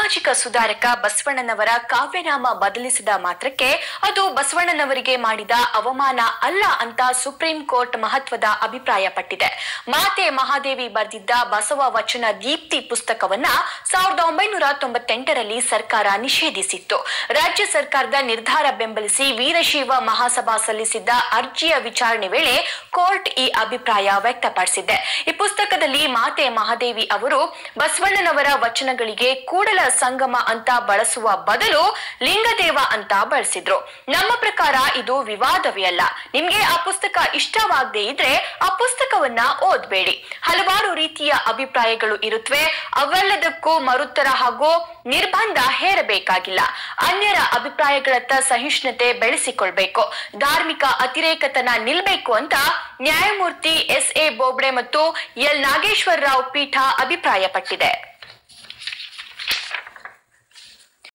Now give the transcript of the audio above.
ಸಾಮಾಜಿಕ ಸುಧಾರಕ ಬಸವಣ್ಣನವರ ಕಾವ್ಯನಾಮ ಬದಲಿಸಿದ ಮಾತ್ರಕ್ಕೆ ಅದು ಬಸವಣ್ಣನವರಿಗೆ ಮಾಡಿದ ಅವಮಾನ ಅಲ್ಲ ಅಂತ ಸುಪ್ರೀಂ ಕೋರ್ಟ್ ಮಹತ್ವದ ಅಭಿಪ್ರಾಯ ಪಟ್ಟಿದೆ ಮಾತೆ ಮಹಾದೇವಿ ಬರೆದಿದ್ದ ಬಸವ ವಚನ ದೀಪ್ತಿ ಪುಸ್ತಕವನ್ನ ಸಾವಿರದ ಒಂಬೈನೂರ ತೊಂಬತ್ತೆಂಟರಲ್ಲಿ ಸರ್ಕಾರ ನಿಷೇಧಿಸಿತ್ತು ರಾಜ್ಯ ಸರ್ಕಾರದ ನಿರ್ಧಾರ ಬೆಂಬಲಿಸಿ ವೀರಶೈವ ಮಹಾಸಭಾ ಸಲ್ಲಿಸಿದ್ದ ಅರ್ಜಿಯ ವಿಚಾರಣೆ ವೇಳೆ ಕೋರ್ಟ್ ಈ ಅಭಿಪ್ರಾಯ ವ್ಯಕ್ತಪಡಿಸಿದೆ ಈ ಪುಸ್ತಕದಲ್ಲಿ ಮಾತೆ ಮಹಾದೇವಿ ಅವರು ಬಸವಣ್ಣನವರ ವಚನಗಳಿಗೆ ಕೂಡಲ ಸಂಗಮ ಅಂತ ಬಳಸುವ ಬದಲು ಲಿಂಗದೇವ ಅಂತ ಬಳಸಿದ್ರು ನಮ್ಮ ಪ್ರಕಾರ ಇದು ವಿವಾದವೇ ಅಲ್ಲ ನಿಮ್ಗೆ ಆ ಪುಸ್ತಕ ಇಷ್ಟವಾಗದೇ ಇದ್ರೆ ಆ ಪುಸ್ತಕವನ್ನ ಓದ್ಬೇಡಿ ಹಲವಾರು ರೀತಿಯ ಅಭಿಪ್ರಾಯಗಳು ಇರುತ್ತವೆ ಅವೆಲ್ಲದಕ್ಕೂ ಮರುತ್ತರ ಹಾಗೂ ನಿರ್ಬಂಧ ಹೇರಬೇಕಾಗಿಲ್ಲ ಅನ್ಯರ ಅಭಿಪ್ರಾಯಗಳತ್ತ ಸಹಿಷ್ಣುತೆ ಬೆಳೆಸಿಕೊಳ್ಬೇಕು ಧಾರ್ಮಿಕ ಅತಿರೇಕತನ ನಿಲ್ಬೇಕು ಅಂತ ನ್ಯಾಯಮೂರ್ತಿ ಎಸ್ ಎ ಬೋಬ್ಡೆ ಮತ್ತು ಎಲ್ ನಾಗೇಶ್ವರ ರಾವ್ ಪೀಠ ಅಭಿಪ್ರಾಯಪಟ್ಟಿದೆ